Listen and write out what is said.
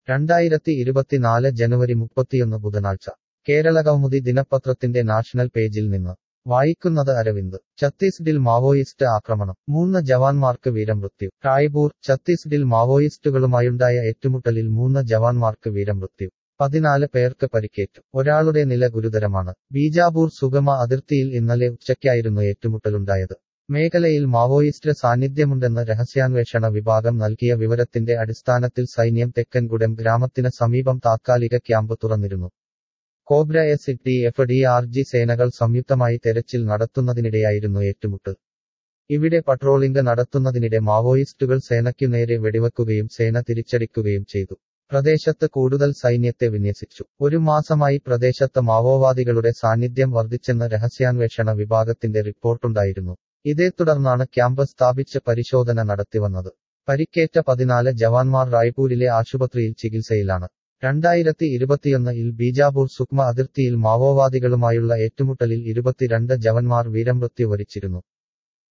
രണ്ടായിരത്തി ഇരുപത്തിനാല് ജനുവരി മുപ്പത്തിയൊന്ന് ബുധനാഴ്ച കേരളകൗമുദി ദിനപത്രത്തിന്റെ നാഷണൽ പേജിൽ നിന്ന് വായിക്കുന്നത് അരവിന്ദ് ഛത്തീസ്ഗഡിൽ മാവോയിസ്റ്റ് ആക്രമണം മൂന്ന് ജവാന്മാർക്ക് വീരമൃത്യു റായ്പൂർ ഛത്തീസ്ഗഡിൽ മാവോയിസ്റ്റുകളുമായുണ്ടായ ഏറ്റുമുട്ടലിൽ മൂന്ന് ജവാന്മാർക്ക് വീരമൃത്യു പതിനാല് പേർക്ക് പരിക്കേറ്റു ഒരാളുടെ നില ഗുരുതരമാണ് ബീജാപൂർ സുഗമ അതിർത്തിയിൽ ഇന്നലെ ഉച്ചയ്ക്കായിരുന്നു ഏറ്റുമുട്ടലുണ്ടായത് മേഖലയിൽ മാവോയിസ്റ്റ് സാന്നിധ്യമുണ്ടെന്ന് രഹസ്യാന്വേഷണ വിഭാഗം നൽകിയ വിവരത്തിന്റെ അടിസ്ഥാനത്തിൽ സൈന്യം തെക്കൻകുടം ഗ്രാമത്തിന് സമീപം താത്കാലിക ക്യാമ്പ് തുറന്നിരുന്നു cobra S T F D R G സേനകൾ സംയുക്തമായി തെരച്ചിൽ നടത്തുന്നതിനിടെയായിരുന്നു ഏറ്റുമുട്ടൽ ഇവിടെ പട്രോളിംഗ് നടത്തുന്നതിനിടെ മാവോയിസ്റ്റുകൾ സേനയ്ക്കു നേരെ വെടിവെക്കുകയും സേന തിരിച്ചടിക്കുകയും ചെയ്തു പ്രദേശത്ത് കൂടുതൽ സൈന്യത്തെ വിന്യസിച്ചു ഒരു മാസമായി പ്രദേശത്ത് മാവോവാദികളുടെ സാന്നിധ്യം വർദ്ധിച്ചെന്ന് രഹസ്യാന്വേഷണ വിഭാഗത്തിന്റെ റിപ്പോർട്ടുണ്ടായിരുന്നു ഇതേ തുടർന്നാണ് ക്യാമ്പ് സ്ഥാപിച്ച് പരിശോധന നടത്തിവന്നത് പരിക്കേറ്റ പതിനാല് ജവാന്മാർ റായ്പൂരിലെ ആശുപത്രിയിൽ ചികിത്സയിലാണ് രണ്ടായിരത്തി ഇരുപത്തിയൊന്നിൽ ബീജാപൂർ സുക്മ അതിർത്തിയിൽ മാവോവാദികളുമായുള്ള ഏറ്റുമുട്ടലിൽ ഇരുപത്തിരണ്ട് ജവാന്മാർ വീരമൃത്യു വരിച്ചിരുന്നു